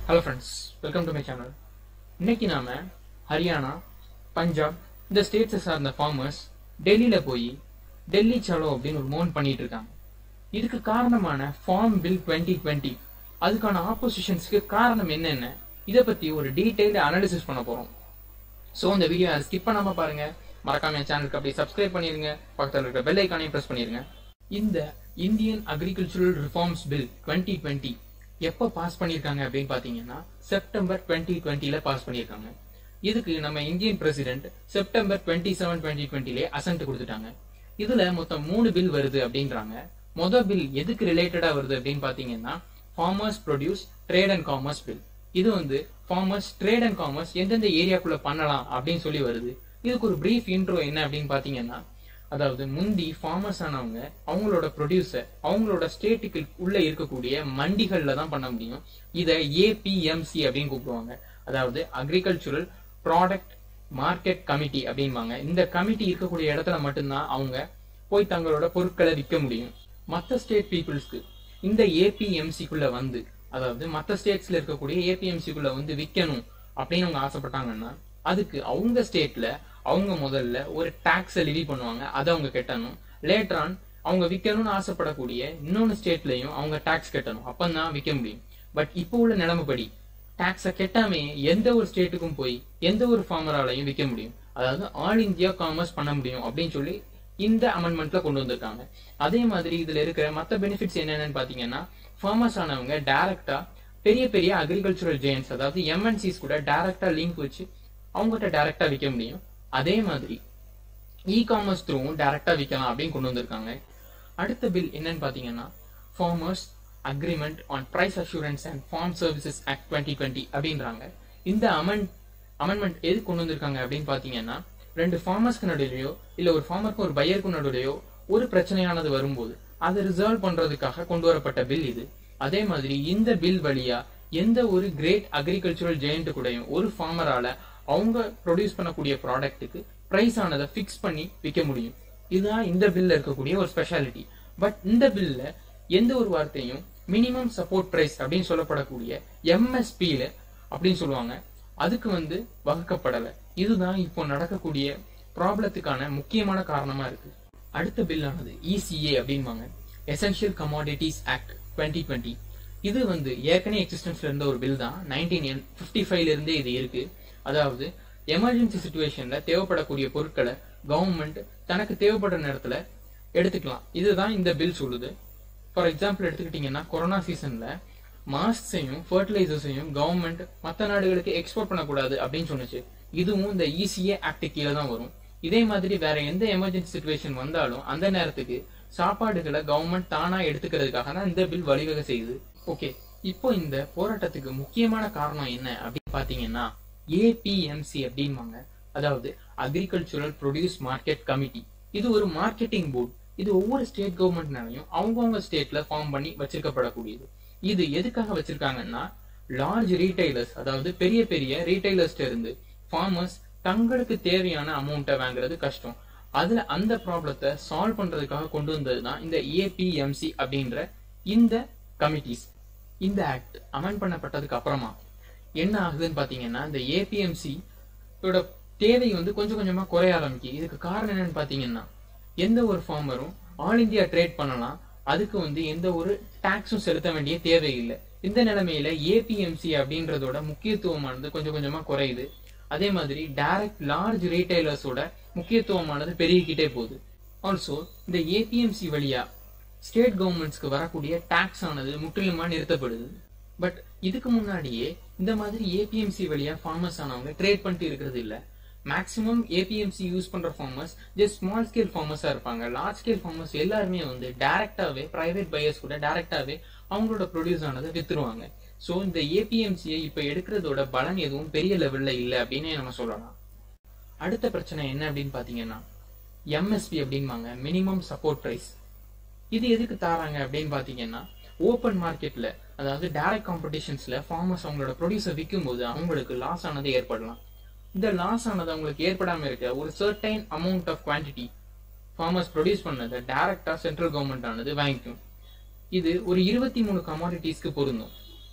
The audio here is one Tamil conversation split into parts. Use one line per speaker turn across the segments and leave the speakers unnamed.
hello friends welcome to my channel இன்னைக்கு நாம ஹரியானா பஞ்சாப் இந்த ஸ்டேட்ஸை சார்ந்த ஃபார்மர்ஸ் டெல்லியில போய் டெல்லி சலோ அப்படின்னு ஒரு மோன் பண்ணிட்டு இருக்காங்க இதுக்கு காரணமான ஃபார்ம் பில் டுவெண்ட்டி டுவெண்ட்டி அதுக்கான ஆப்போசிஷன்ஸ்க்கு காரணம் என்னென்ன இதை பத்தி ஒரு டீடைல்டு அனாலிசிஸ் பண்ண போறோம் ஸோ இந்த வீடியோ ஸ்கிப் பண்ணாம பாருங்க மறக்காம என் சேனலுக்கு அப்படியே சப்ஸ்கிரைப் பண்ணிருங்க பக்கத்தில் இருக்கிற பெல் ஐக்கானையும் ப்ரெஸ் பண்ணிருங்க இந்த Indian agricultural reforms bill twenty twenty எப்போ பாஸ் பண்ணியிருக்காங்க அப்படின்னு பார்த்தீங்கன்னா செப்டம்பர் டுவெண்ட்டி டுவெண்ட்டில பாஸ் பண்ணியிருக்காங்க இதுக்கு நம்ம Indian president September twenty seven twenty டுவெண்ட்டிலே அசன்ட் கொடுத்துட்டாங்க இதுல மொத்தம் மூணு பில் வருது அப்படின்றாங்க மொதல் பில் எதுக்கு ரிலேட்டடா வருது அப்படின்னு பாத்தீங்கன்னா farmers produce trade and commerce bill இது வந்து ஃபார்மர்ஸ் ட்ரேட் அண்ட் காமர்ஸ் எந்தெந்த ஏரியாக்குள்ள பண்ணலாம் அப்படின்னு சொல்லி வருது இதுக்கு ஒரு பிரீஃப் இன்ட்ரோ என்ன அப்படின்னு பாத்தீங்கன்னா அதாவது முந்தி ஃபார்மர்ஸ் ஆனவங்க அவங்களோட ப்ரொடியூசர் அவங்களோட ஸ்டேட்டுக்கு உள்ள இருக்கக்கூடிய மண்டிகள்ல தான் பண்ண முடியும் இதை ஏபிஎம்சி அப்படின்னு கூப்பிடுவாங்க அதாவது அக்ரிகல்ச்சுரல் ப்ராடக்ட் மார்க்கெட் கமிட்டி அப்படின்பாங்க இந்த கமிட்டி இருக்கக்கூடிய இடத்துல மட்டும்தான் அவங்க போய் தங்களோட பொருட்களை விற்க முடியும் மற்ற ஸ்டேட் பீப்புள்ஸ்க்கு இந்த ஏபிஎம்சிக்குள்ள வந்து அதாவது மற்ற ஸ்டேட்ஸ்ல இருக்கக்கூடிய ஏபிஎம்சிக்குள்ள வந்து விற்கணும் அப்படின்னு அவங்க ஆசைப்பட்டாங்கன்னா அதுக்கு அவங்க ஸ்டேட்ல அவங்க முதல்ல ஒரு டாக்ஸை லிவி பண்ணுவாங்க அதை அவங்க கட்டணும் லேட்டர் ஆன் அவங்க விற்கணும்னு ஆசைப்படக்கூடிய இன்னொன்னு ஸ்டேட்லயும் அவங்க டாக்ஸ் கட்டணும் அப்பதான் விற்க முடியும் பட் இப்போ உள்ள நிலைமைப்படி டாக்ஸை கெட்டாமே எந்த ஒரு ஸ்டேட்டுக்கும் போய் எந்த ஒரு ஃபார்மராலையும் விற்க முடியும் அதாவது ஆல் இந்தியா காமர்ஸ் பண்ண முடியும் அப்படின்னு சொல்லி இந்த அமெண்ட்மெண்ட்ல கொண்டு வந்திருக்காங்க அதே மாதிரி இதுல இருக்கிற மற்ற பெனிஃபிட்ஸ் என்னென்னு பாத்தீங்கன்னா ஃபார்மர்ஸ் ஆனவங்க டைரக்டா பெரிய பெரிய அக்ரிகல்ச்சரல் ஜெயின்ஸ் அதாவது எம்என்சிஸ் கூட டைரக்டா லிங்க் வச்சு அவங்ககிட்ட டைரக்டா விற்க முடியும் அதே மாதிரி இ காமர்ஸ் த்ரூவும் டைரக்டா விற்கலாம் அப்படின்னு கொண்டு வந்திருக்காங்க அடுத்த பில் என்னன்னு பாத்தீங்கன்னா farmers agreement on price assurance and farm services act twenty twenty அப்படின்றாங்க இந்த அமெண்ட் அமெண்ட்மெண்ட் எது கொண்டு வந்திருக்காங்க அப்படின்னு பாத்தீங்கன்னா ரெண்டு ஃபார்மர்ஸ்க்கு நடுவிலையோ இல்ல ஒரு ஃபார்மருக்கும் ஒரு பையருக்கும் நடுவிலையோ ஒரு பிரச்சனையானது வரும்போது அதை ரிசால்வ் பண்றதுக்காக கொண்டு வரப்பட்ட பில் இது அதே மாதிரி இந்த பில் வழியா எந்த ஒரு கிரேட் அக்ரிகல்ச்சரல் ஜெயண்ட் கூடயும் ஒரு ஃபார்மரால அவங்க ப்ரொடியூஸ் பண்ணக்கூடிய ப்ராடக்ட்டுக்கு பிரைஸ் ஆனதை ஃபிக்ஸ் பண்ணி விற்க முடியும் இதுதான் இந்த பில்ல இருக்கக்கூடிய ஒரு ஸ்பெஷாலிட்டி பட் இந்த பில்ல எந்த ஒரு வார்த்தையும் மினிமம் சப்போர்ட் பிரைஸ் அப்படின்னு சொல்லப்படக்கூடிய எம்எஸ்பியில அப்படின்னு சொல்லுவாங்க அதுக்கு வந்து வகுக்கப்படலை இதுதான் இப்போ நடக்கக்கூடிய ப்ராப்ளத்துக்கான முக்கியமான காரணமா இருக்கு அடுத்த பில் ஆனது இசிஏ அப்படின்பாங்க essential commodities act twenty twenty இது வந்து ஏற்கனவே எக்ஸிஸ்டன்ஸ்ல இருந்த ஒரு பில் தான் நைன்டீன் பிப்டி ஃபைவ்ல இருந்தே இது இருக்கு அதாவது எமர்ஜென்சி சுச்சுவேஷன்ல தேவைப்படக்கூடிய பொருட்களை கவர்மெண்ட் தனக்கு தேவைப்படுற நேரத்துல எடுத்துக்கலாம் இதுதான் இந்த பில் சொல்லுது ஃபார் எக்ஸாம்பிள் எடுத்துக்கிட்டீங்கன்னா கொரோனா சீசன்ல மாஸ்கையும் ஃபர்டிலைசர்ஸையும் கவர்மெண்ட் மற்ற நாடுகளுக்கு எக்ஸ்போர்ட் பண்ணக்கூடாது அப்படின்னு சொன்னுச்சு இதுவும் இந்த இசிஏ ஆக்ட் கீழே தான் வரும் இதே மாதிரி வேற எந்த எமர்ஜென்சி சுச்சுவேஷன் வந்தாலும் அந்த நேரத்துக்கு சாப்பாடுகளை கவர்மெண்ட் தானா எடுத்துக்கிறதுக்காக தான் இந்த பில் வழிவகை செய்யுது ஓகே இப்போ இந்த போராட்டத்துக்கு முக்கியமான காரணம் என்ன அப்படின்னு பாத்தீங்கன்னா ஏபிஎம்சி அப்படின்வாங்க அதாவது அக்ரிகல்ச்சுரல் ப்ரொடியூஸ் மார்க்கெட் கமிட்டி இது ஒரு மார்க்கெட்டிங் போர்டு இது ஒவ்வொரு ஸ்டேட் கவர்மெண்ட்னாலையும் அவங்கவுங்க ஸ்டேட்ல ஃபார்ம் பண்ணி வச்சிருக்கப்படக்கூடியது இது எதுக்காக வச்சிருக்காங்கன்னா லார்ஜ் ரீட்டைலர்ஸ் அதாவது பெரிய பெரிய ரீட்டைலர்ஸ்ட இருந்து ஃபார்மர்ஸ் தங்களுக்கு தேவையான அமௌண்ட்டை வாங்குறது கஷ்டம் அதுல அந்த ப்ராப்ளத்தை சால்வ் பண்றதுக்காக கொண்டு வந்தது தான் இந்த ஏபிஎம்சி அப்படின்ற இந்த கமிட்டிஸ் இந்த ஆக்ட் அமெண்ட் பண்ணப்பட்டதுக்கு அப்புறமா என்ன ஆகுதுன்னு பாத்தீங்கன்னா இந்த ஏபிஎம்சி தேவை வந்து கொஞ்சம் கொஞ்சமா குறைய ஆரம்பிக்கு இதுக்கு காரணம் என்னன்னு பாத்தீங்கன்னா எந்த ஒரு ஃபார்மரும் ஆல் இந்தியா ட்ரேட் பண்ணலாம் அதுக்கு வந்து எந்த ஒரு டாக்ஸும் செலுத்த வேண்டிய தேவையில்லை இந்த நிலைமையில ஏபிஎம்சி அப்படின்றதோட முக்கியத்துவமானது கொஞ்சம் கொஞ்சமா குறையுது அதே மாதிரி டைரக்ட் லார்ஜ் ரீட்டைலர்ஸோட முக்கியத்துவமானது பெருகிக்கிட்டே போகுது ஆல்சோ இந்த ஏபிஎம்சி வழியா ஸ்டேட் கவர்மெண்ட்ஸ்க்கு வரக்கூடிய டாக்ஸ் ஆனது முற்றிலுமா நிறுத்தப்படுது பட் இதுக்கு முன்னாடியே இந்த மாதிரி ஏபிஎம்சி வழியா ஃபார்மர்ஸ் ஆனவங்க ட்ரேட் பண்ணிட்டு இருக்கிறது இல்ல மேக்ஸிமம் ஏபிஎம்சி யூஸ் பண்ற ஃபார்மர்ஸ் ஜஸ்ட் ஸ்மால் ஸ்கேல் ஃபார்மர்ஸா இருப்பாங்க லார்ஜ் ஸ்கேல் ஃபார்மர்ஸ் எல்லாருமே வந்து டைரக்டாவே பிரைவேட் பையர்ஸ் கூட டைரக்டாவே அவங்களோட ப்ரொடியூஸ் ஆனதை வித்துருவாங்க ஸோ இந்த ஏபிஎம்சியை இப்ப எடுக்கிறதோட பலன் எதுவும் பெரிய லெவல்ல இல்லை அப்படின்னு நம்ம சொல்லலாம் அடுத்த பிரச்சனை என்ன அப்படின்னு பாத்தீங்கன்னா எம்எஸ்பி அப்படின்பாங்க மினிமம் சப்போர்ட் பிரைஸ் இது எதுக்கு தாராங்க அப்படின்னு பாத்தீங்கன்னா ஓப்பன் மார்க்கெட்ல அதாவது டைரக்ட் காம்படிஷன்ஸ்ல ஃபார்மர்ஸ் அவங்களோட ப்ரொடியூசர் விற்கும் போது அவங்களுக்கு லாஸ் ஆனது ஏற்படலாம் இந்த லாஸ் ஆனது அவங்களுக்கு ஏற்படாம இருக்க ஒரு certain amount of quantity farmers produce பண்ணதை டைரக்டா சென்ட்ரல் கவர்மெண்ட் ஆனது வாங்கிக்கும் இது ஒரு இருபத்தி மூணு கமாடிட்டிஸ்க்கு பொருந்தும்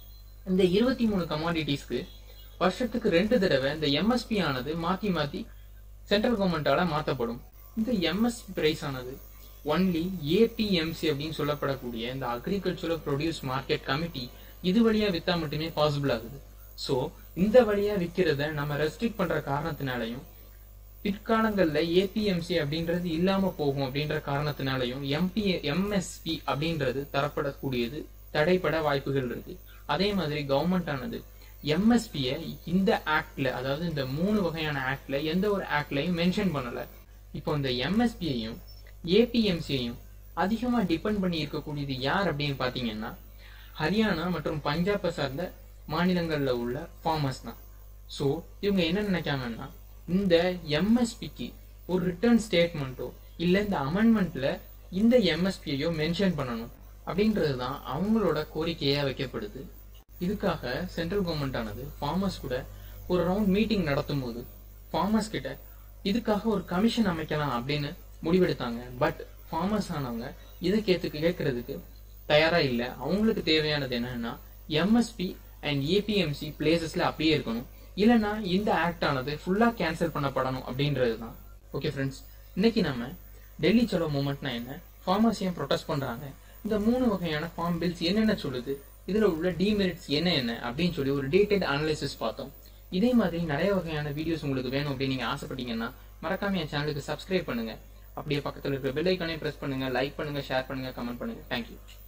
இந்த இருபத்தி மூணு கமாடிட்டிஸ்க்கு வருஷத்துக்கு ரெண்டு தடவை இந்த எம்எஸ்பி ஆனது மாத்தி மாத்தி சென்ட்ரல் கவர்மெண்டால மாத்தப்படும் இந்த எம்எஸ்பி பிரைஸ் ஆனது ஒன்லி ஏபிஎம்சி அப்படின்னு சொல்லப்படக்கூடிய இந்த அக்ரிகல்ச்சரல் ப்ரொடியூஸ் மார்க்கெட் கமிட்டி இது வழியா வித்தா மட்டுமே பாசிபிள் ஆகுது சோ இந்த வழியா விக்கிறத நம்ம ரெஸ்ட்ரிக்ட் பண்ற காரணத்தினாலையும் பிற்காலங்கள்ல ஏபிஎம்சி அப்படின்றது இல்லாம போகும் அப்படின்ற காரணத்தினாலையும் எம்பி எம்எஸ்பி அப்படின்றது தரப்படக்கூடியது தடைப்பட வாய்ப்புகள் இருக்கு அதே மாதிரி கவர்மெண்ட் ஆனது எம்எஸ்பிய இந்த ஆக்ட்ல அதாவது இந்த மூணு வகையான ஆக்ட்ல எந்த ஒரு ஆக்ட்லயும் மென்ஷன் பண்ணல இப்போ இந்த எம்எஸ்பியையும் ஏபிஎம்சியையும் அதிகமா டிபெண்ட் பண்ணி இருக்கக்கூடியது யார் அப்படின்னு பாத்தீங்கன்னா ஹரியானா மற்றும் பஞ்சாபை சார்ந்த மாநிலங்கள்ல உள்ள ஃபார்மர்ஸ் தான் ஸோ இவங்க என்ன நினைக்காங்கன்னா இந்த எம்எஸ்பிக்கு ஒரு ரிட்டர்ன் ஸ்டேட்மெண்ட்டோ இல்ல இந்த அமெண்ட்மெண்ட்ல இந்த எம்எஸ்பியையோ மென்ஷன் பண்ணணும் அப்படின்றது தான் அவங்களோட கோரிக்கையா வைக்கப்படுது இதுக்காக சென்ட்ரல் கவர்மெண்ட் ஆனது ஃபார்மர்ஸ் கூட ஒரு ரவுண்ட் மீட்டிங் நடத்தும் போது ஃபார்மர்ஸ் கிட்ட இதுக்காக ஒரு கமிஷன் அமைக்கலாம் அப்படின்னு முடிவெடுத்தாங்க பட் ஃபார்மர்ஸ் ஆனவங்க இதை கேத்துக்கு கேட்கறதுக்கு தயாரா இல்ல அவங்களுக்கு தேவையானது என்னன்னா எம்எஸ்பி அண்ட் ஏபிஎம்சி பிளேசஸ்ல அப்படியே இருக்கணும் இல்லைன்னா இந்த ஆக்ட் ஆனது ஃபுல்லா கேன்சல் பண்ணப்படணும் அப்படின்றது தான் ஓகே ஃப்ரெண்ட்ஸ் இன்னைக்கு நம்ம டெல்லி சலோ மூமெண்ட்னா என்ன ஃபார்மர்ஸ் ஏன் ப்ரொடெஸ்ட் பண்றாங்க இந்த மூணு வகையான ஃபார்ம் பில்ஸ் என்னென்ன சொல்லுது இதுல உள்ள டிமெரிட்ஸ் என்ன என்ன அப்படின்னு சொல்லி ஒரு டீடைல் அனலைசிஸ் பார்த்தோம் இதே மாதிரி நிறைய வகையான வீடியோஸ் உங்களுக்கு வேணும் அப்படின்னு நீங்க ஆசைப்பட்டீங்கன்னா மறக்காம என் சேனலுக்கு சப்ஸ்கிரைப் பண்ணுங்க அப்படியே பக்கத்துல இருக்கிற பெல் ஐக்கானே பிரஸ் பண்ணுங்க லைக் பண்ணுங்க ஷேர் பண்ணுங்க கமெண்ட் பண்ணுங்க தேங்க்யூ